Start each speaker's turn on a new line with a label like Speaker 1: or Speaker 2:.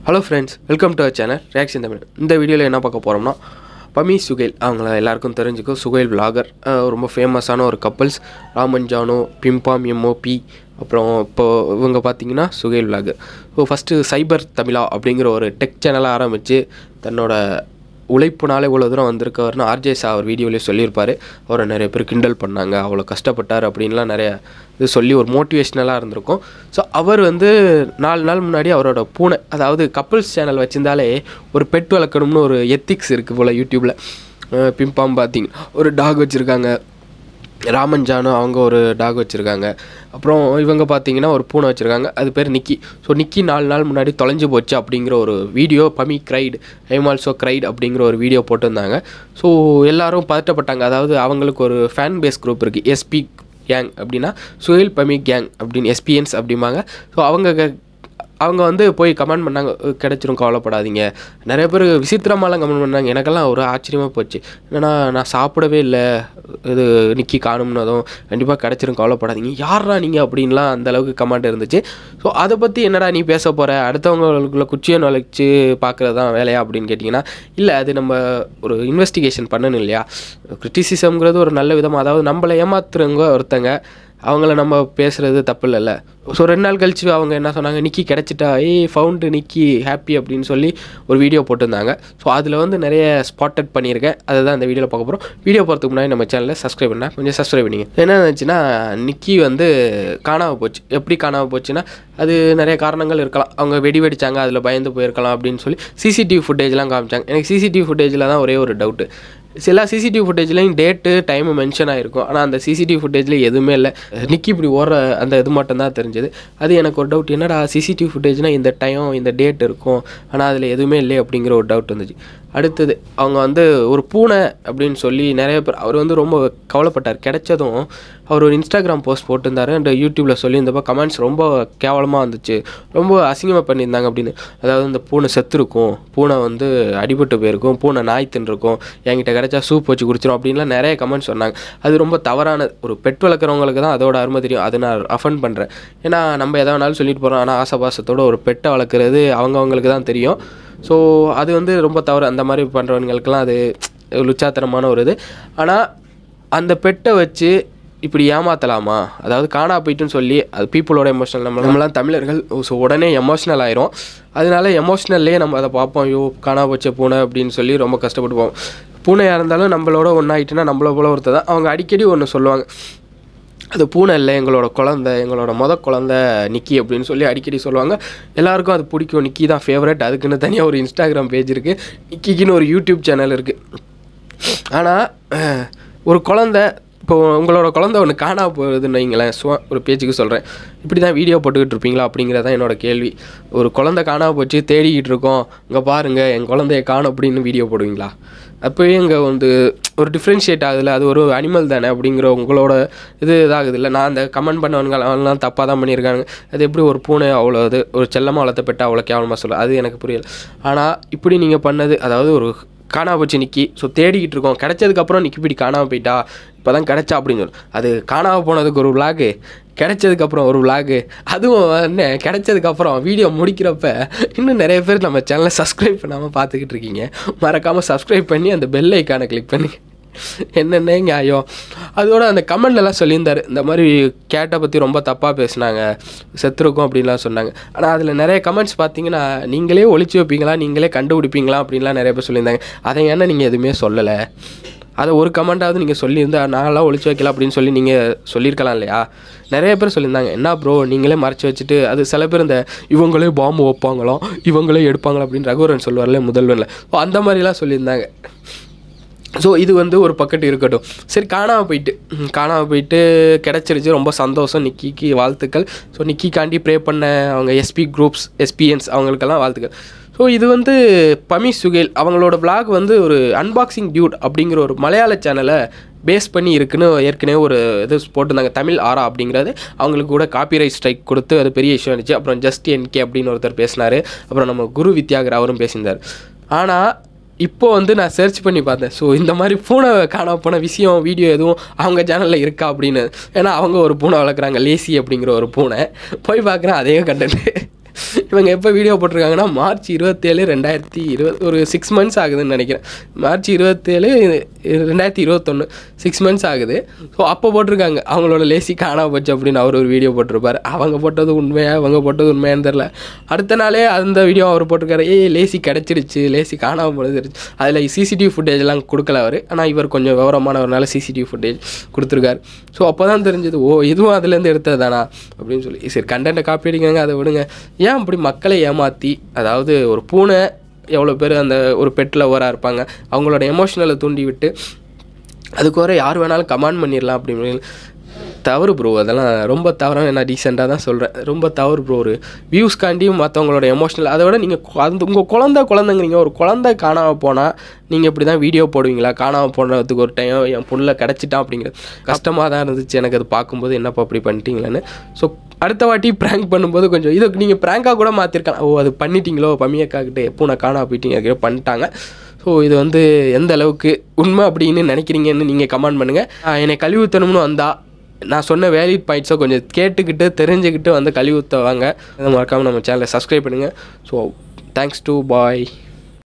Speaker 1: hello friends welcome to our channel reaction Tamil இந்த வீடியோவில் என்ன பார்க்க போகிறோம்னா பமி சுகைல் அவங்கள எல்லாருக்கும் தெரிஞ்சுக்கும் சுகைல் விலாகர் ரொம்ப ஃபேமஸான ஒரு கப்பல்ஸ் ராமன் ஜானோ பிம்பாம் எம்ஓபி அப்புறம் இப்போ இவங்க பார்த்தீங்கன்னா Suhail vlogger so first cyber Tamizha அப்படிங்கிற ஒரு டெக் சேனலை ஆரம்பித்து தன்னோட உழைப்புனால இவ்வளோ தூரம் வந்திருக்கவர்னு ஆர்ஜே சா அவர் வீடியோலேயே சொல்லியிருப்பார் அவரை நிறைய பேர் கிண்டல் பண்ணாங்க அவ்வளோ கஷ்டப்பட்டார் அப்படின்லாம் நிறைய இது சொல்லி ஒரு மோட்டிவேஷ்னலாக இருந்திருக்கும் ஸோ அவர் வந்து நாலு நாள் முன்னாடி அவரோட பூனை அதாவது கப்புள்ஸ் சேனல் வச்சிருந்தாலே ஒரு பெட் வளர்க்கணும்னு ஒரு எத்திக்ஸ் இருக்குது போல் யூடியூப்பில் பிம்பாம் பார்த்தீங்க ஒரு டாக் வச்சுருக்காங்க ராமன் ஜானு அவங்க ஒரு டாக் வச்சுருக்காங்க அப்புறம் இவங்க பார்த்தீங்கன்னா ஒரு பூனை வச்சுருக்காங்க அது பேர் நிக்கி ஸோ நிக்கி நாலு நாள் முன்னாடி தொலைஞ்சு போச்சு அப்படிங்கிற ஒரு வீடியோ பமி க்ரைட் ஐம் ஆல்சோ க்ரைட் அப்படிங்கிற ஒரு வீடியோ போட்டிருந்தாங்க ஸோ எல்லாரும் பதட்டப்பட்டாங்க அதாவது அவங்களுக்கு ஒரு ஃபேன் பேஸ் குரூப் இருக்குது எஸ்பி கேங் அப்படின்னா சுயல் பமி கேங் அப்படின்னு எஸ்பிஎன்ஸ் அப்படிம்பாங்க ஸோ அவங்க க- அவங்க வந்து போய் கமெண்ட் பண்ணாங்க "அஹ், கிடைச்சிரும் கவலைப்படாதீங்க நிறைய பேர் விசித்திரமாலாம் கமெண்ட் பண்ணாங்க எனக்கெல்லாம் ஒரு ஆச்சரியமாக போச்சு என்னன்னா நான் சாப்பிடவே இல்லை இது நிக்கி காணும்னதும் கண்டிப்பாக கிடைச்சிரும் கவலைப்படாதீங்க யாரா நீங்கள் அப்படின்லாம் அந்த அளவுக்கு கமெண்ட் இருந்துச்சு ஸோ அதை பற்றி என்னடா நீ பேச போகிற அடுத்தவங்களுக்குள்ள குச்சியை நுழைச்சு பார்க்குறது தான் வேலையா அப்படின்னு கேட்டிங்கன்னா இல்லை அது நம்ம ஒரு இன்வெஸ்டிகேஷன் பண்ணணும் இல்லையா கிரிட்டிசிசம்ங்கிறது ஒரு நல்ல விதமாக அதாவது நம்மளை ஏமாத்துறவங்க ஒருத்தங்க அவங்கள நம்ம பேசுகிறது தப்பு இல்லைல்ல ஸோ ரெண்டு நாள் கழிச்சு அவங்க என்ன சொன்னாங்க நிக்கி கிடச்சிட்டா ஏய் ஃபவுண்டு நிக்கி ஹாப்பி அப்படின்னு சொல்லி ஒரு வீடியோ போட்டிருந்தாங்க ஸோ அதில் வந்து நிறைய ஸ்பாட்டட் பண்ணியிருக்கேன் அதை தான் இந்த வீடியோவில் பார்க்க போகிறோம் வீடியோ போகிறதுக்கு முன்னாடி நம்ம சேனலை சப்ஸ்கிரைப் பண்ணால் கொஞ்சம் சப்ஸ்கிரைப் பண்ணிங்க என்ன இருந்துச்சுன்னா நிக்கி வந்து காணாமல் போச்சு எப்படி காணாமல் போச்சுன்னா அது நிறைய காரணங்கள் இருக்கலாம் அவங்க வெடி வெடிச்சாங்க அதில் பயந்து போயிருக்கலாம் அப்படின்னு சொல்லி சிசிடிவி ஃபுட்டேஜ்லாம் காமிச்சாங்க எனக்கு சிசிடிவி ஃபுட்டேஜில் தான் ஒரே ஒரு டவுட்டு சில சிசிடிவி ஃபுட்டேஜ்லையும் டேட்டு டைமு மென்ஷன் ஆகிருக்கும் ஆனால் அந்த சிசிடிவி ஃபுட்டேஜில் எதுவுமே இல்லை நிக்கி இப்படி ஓடுற அந்த இது மட்டும் தான் தெரிஞ்சது அது எனக்கு ஒரு டவுட் என்னடா சிசிடிவி ஃபுட்டேஜ்னால் இந்த டைம் இந்த டேட் இருக்கும் ஆனால் அதில் எதுவுமே இல்லை அப்படிங்கிற ஒரு டவுட் வந்துச்சு அடுத்தது அவங்க வந்து ஒரு பூனை அப்படின்னு சொல்லி நிறைய பேர் அவர் வந்து ரொம்ப கவலைப்பட்டார் கிடைச்சதும் அவர் ஒரு இன்ஸ்டாகிராம் போஸ்ட் போட்டிருந்தாரு அண்ட் யூடியூப்பில் சொல்லியிருந்தப்போ கமெண்ட்ஸ் ரொம்ப கேவலமாக வந்துச்சு ரொம்ப அசிங்கமாக பண்ணியிருந்தாங்க அப்படின்னு அதாவது இந்த பூனை செத்துருக்கும் பூனை வந்து அடிபட்டு போயிருக்கும் பூனை நாய் தின்றுருக்கும் என்கிட்ட கிடைச்சா சூப் வச்சு குடிச்சிரும் அப்படின்லாம் நிறைய கமெண்ட்ஸ் சொன்னாங்க அது ரொம்ப தவறான ஒரு பெட் வளர்க்குறவங்களுக்கு தான் அதோட அருமை தெரியும் அது நான் அஃபன் பண்ணுறேன் ஏன்னா நம்ம எதை வேணாலும் சொல்லிட்டு போகிறோம் ஆனால் ஆசபாசத்தோட ஒரு பெட்டை வளர்க்குறது அவங்கவங்களுக்கு தான் தெரியும் ஸோ அது வந்து ரொம்ப தவறு அந்த மாதிரி பண்ணுறவங்களுக்கெல்லாம் அது லுச்சாத்தனமான ஒரு இது ஆனால் அந்த பெட்டை வச்சு இப்படி ஏமாத்தலாமா அதாவது காணா போயிட்டுன்னு சொல்லி அது பீப்புளோட எமோஷனல் நம்ம நம்மளாம் தமிழர்கள் ஸோ உடனே எமோஷ்னல் ஆயிரும் அதனால எமோஷ்னல்லே நம்ம அதை பார்ப்போம் ஐயோ காணா போச்ச பூனை அப்படின்னு சொல்லி ரொம்ப கஷ்டப்பட்டு போவோம் பூனையாக இருந்தாலும் நம்மளோட ஒன்றாயிட்டுனா நம்மள போல ஒருத்தர் தான் அவங்க அடிக்கடி ஒன்று சொல்லுவாங்க அது பூனை இல்லை எங்களோட குழந்த எங்களோட மொத குழந்த நிக்கி அப்படின்னு சொல்லி அடிக்கடி சொல்லுவாங்க எல்லாருக்கும் அது பிடிக்கும் நிக்கி தான் ஃபேவரட் அதுக்குன்னு தனியாக ஒரு இன்ஸ்டாகிராம் பேஜ் இருக்குது நிக்கிக்குன்னு ஒரு யூடியூப் சேனல் இருக்குது ஆனால் ஒரு குழந்த இப்போ உங்களோட குழந்த ஒன்று காணாம போகுதுன்னு வைங்களேன் சும்மா ஒரு பேச்சுக்கு சொல்கிறேன் இப்படி தான் வீடியோ போட்டுக்கிட்டு இருப்பீங்களா அப்படிங்கிறது தான் என்னோட கேள்வி ஒரு குழந்த காணாம போச்சு தேடிக்கிட்டு இருக்கோம் இங்கே பாருங்கள் என் குழந்தைய காணும் அப்படின்னு வீடியோ போடுவீங்களா அப்போவே இங்கே வந்து ஒரு டிஃப்ரென்ஷியேட் ஆகுதுல்ல அது ஒரு அனிமல் தானே அப்படிங்கிற உங்களோட இது இதாகுது இல்லை நான் அந்த கமெண்ட் பண்ணவங்க அவங்களாம் தப்பாக தான் பண்ணியிருக்காங்க அது எப்படி ஒரு பூனை அவ்வளோ இது ஒரு செல்லமாக வளர்த்தப்பட்ட அவ்வளோ கேவலமாக சொல்ல அது எனக்கு புரியல ஆனால் இப்படி நீங்கள் பண்ணது அதாவது ஒரு காணாம போச்சு நிக்கி ஸோ தேடிக்கிட்டு இருக்கோம் கிடைச்சதுக்கப்புறம் நிக்கி இப்படி காணாமல் போயிட்டா இப்போ தான் கிடைச்சா அப்படின்னு சொல்லு அது காணாமல் போனதுக்கு ஒரு விளாகு கிடைச்சதுக்கப்புறம் ஒரு விளாகு அதுவும் என்ன கிடைச்சதுக்கப்புறம் வீடியோ முடிக்கிறப்ப இன்னும் நிறைய பேர் நம்ம சேனலை சப்ஸ்கிரைப் பண்ணாமல் பார்த்துக்கிட்டு இருக்கீங்க மறக்காமல் சப்ஸ்கிரைப் பண்ணி அந்த பெல் ஐக்கானை கிளிக் பண்ணி என்னென்ன நியாயம் அதோட அந்த கமெண்ட்லலாம் சொல்லியிருந்தாரு இந்த மாதிரி கேட்டை பற்றி ரொம்ப தப்பாக பேசுனாங்க செத்துருக்கும் அப்படின்லாம் சொன்னாங்க ஆனால் அதில் நிறைய கமெண்ட்ஸ் பார்த்தீங்கன்னா நீங்களே ஒளிச்சு வைப்பீங்களா நீங்களே கண்டுபிடிப்பீங்களா அப்படின்லாம் நிறைய பேர் சொல்லியிருந்தாங்க அதை ஏன்னா நீங்கள் எதுவுமே சொல்லலை அதை ஒரு கமெண்ட்டாவது நீங்கள் சொல்லியிருந்தா நான்லாம் ஒளிச்சு வைக்கல அப்படின்னு சொல்லி நீங்கள் சொல்லியிருக்கலாம் இல்லையா நிறைய பேர் சொல்லியிருந்தாங்க என்ன ப்ரோ நீங்களே மறைச்சி வச்சுட்டு அது சில பேர் இந்த இவங்களே பாம்பு வைப்பாங்களாம் இவங்களே எடுப்பாங்களா அப்படின்னு ரகுவரன் சொல்லுவார்ல முதல்வனில் ஸோ அந்த மாதிரிலாம் சொல்லியிருந்தாங்க ஸோ இது வந்து ஒரு பக்கெட் இருக்கட்டும் சரி காணாமல் போயிட்டு ம், காணாமல் போயிட்டு கிடச்சிருச்சு ரொம்ப சந்தோஷம் நிக்கிக்கு வாழ்த்துக்கள் ஸோ நிக்கிக்காண்டி ப்ரே பண்ண அவங்க எஸ்பி குரூப்ஸ் எஸ்பிஎன்ஸ் அவங்களுக்கெல்லாம் வாழ்த்துக்கள் ஸோ இது வந்து பமி சுகேல் அவங்களோட vlog வந்து ஒரு அன்பாக்சிங் டியூட் அப்படிங்கிற ஒரு மலையாள சேனலை பேஸ் பண்ணி இருக்குன்னு ஏற்கனவே ஒரு இது போட்டிருந்தாங்க தமிழ் ஆரா அப்படிங்கிறது அவங்களுக்கு கூட காப்பிரைட் ஸ்ட்ரைக் கொடுத்து அது பெரிய இஷ்யூ இருந்துச்சு அப்புறம் ஜஸ்ட் என்கே அப்படின்னு ஒருத்தர் பேசினார் அப்புறம் நம்ம குரு வித்யாகர் அவரும் பேசியிருந்தார் ஆனால் இப்போ வந்து நான் சர்ச் பண்ணி பார்த்தேன் ஸோ இந்த மாதிரி பூனை காணாம போன விஷயம் வீடியோ எதுவும் அவங்க சேனலில் இருக்கா அப்படின்னு ஏன்னா அவங்க ஒரு பூனை வளர்க்குறாங்க லேசி அப்படிங்கிற ஒரு பூனை போய் பார்க்குறேன் அதே கண்டென்ட் இவங்க எப்போ வீடியோ போட்டிருக்காங்கன்னா மார்ச் இருபத்தேழு ரெண்டாயிரத்தி இருபது ஒரு சிக்ஸ் மந்த்ஸ் ஆகுதுன்னு நினைக்கிறேன் மார்ச் இருபத்தேழு ரெண்டாயிரத்தி இருபத்தொன்று சிக்ஸ் மந்த்ஸ் ஆகுது ஸோ அப்போ போட்டிருக்காங்க அவங்களோட லேசி காணாம போச்சு அப்படின்னு அவர் ஒரு வீடியோ போட்டிருப்பாரு அவங்க போட்டது உண்மையா அவங்க போட்டது உண்மையான்னு தெரில அடுத்த நாளே அந்த வீடியோ அவர் போட்டிருக்காரு ஏய் லேசி கிடச்சிருச்சு லேசி காணாமல் போடுச்சிருச்சு அதில் சிசிடிவி ஃபுட்டேஜ்லாம் கொடுக்கல அவர் ஆனால் இவர் கொஞ்சம் விவரமானவர்னால சிசிடிவி ஃபுட்டேஜ் கொடுத்துருக்காரு ஸோ அப்போ தான் தெரிஞ்சது ஓ இதுவும் அதுலேருந்து எடுத்தது தானா அப்படின்னு சொல்லி சரி கண்டென்ட்டை காப்பி அடிக்காங்க அதை விடுங்க ஏன் அப்படி மக்களை ஏமாற்றி அதாவது ஒரு பூனை எவ்வளோ பேர் அந்த ஒரு பெட் லவராக இருப்பாங்க அவங்களோட எமோஷனலை தூண்டி விட்டு அதுக்கு வர யார் வேணாலும் கமாண்ட் பண்ணிடலாம் அப்படின்னு தவறு ப்ரோ அதெல்லாம் ரொம்ப தவறான நான் டீசெண்டாக தான் சொல்கிறேன் ரொம்ப தவறு ப்ரோ ஒரு வியூஸ்காண்டியும் மற்றவங்களோட எமோஷனல் அதை விட நீங்கள் அந்த உங்கள் குழந்த குழந்தைங்கிறீங்க ஒரு குழந்தை காணாமல் போனால் நீங்கள் இப்படி தான் வீடியோ போடுவீங்களா காணாமல் போடுறதுக்கு ஒரு டைம் என் பொண்ணில் கிடச்சிட்டான் அப்படிங்கிறது கஷ்டமாக தான் இருந்துச்சு எனக்கு அது பார்க்கும்போது என்னப்பா அப்படி பண்ணிட்டீங்களேன்னு ஸோ அடுத்த வாட்டி ப்ராங்க் பண்ணும்போது கொஞ்சம் இது நீங்கள் ப்ராங்காக கூட மாற்றிருக்கலாம் ஓ அது பண்ணிட்டீங்களோ பம்மியக்கா கிட்ட எப்போ நான் காணா போயிட்டீங்க அதுக்கு பண்ணிட்டாங்க ஸோ இது வந்து எந்த அளவுக்கு உண்மை அப்படின்னு நினைக்கிறீங்கன்னு நீங்கள் கமெண்ட் பண்ணுங்கள் என்னை கழிவு ஊற்றணும்னு வந்தால் நான் சொன்ன வேலிட் பாயிண்ட்ஸை கொஞ்சம் கேட்டுக்கிட்டு தெரிஞ்சுக்கிட்டு வந்து கழிவு ஊற்ற வாங்க அதை மறக்காமல் நம்ம சேனலை சப்ஸ்கிரைப் பண்ணுங்கள் ஸோ தேங்க்ஸ் டு பாய்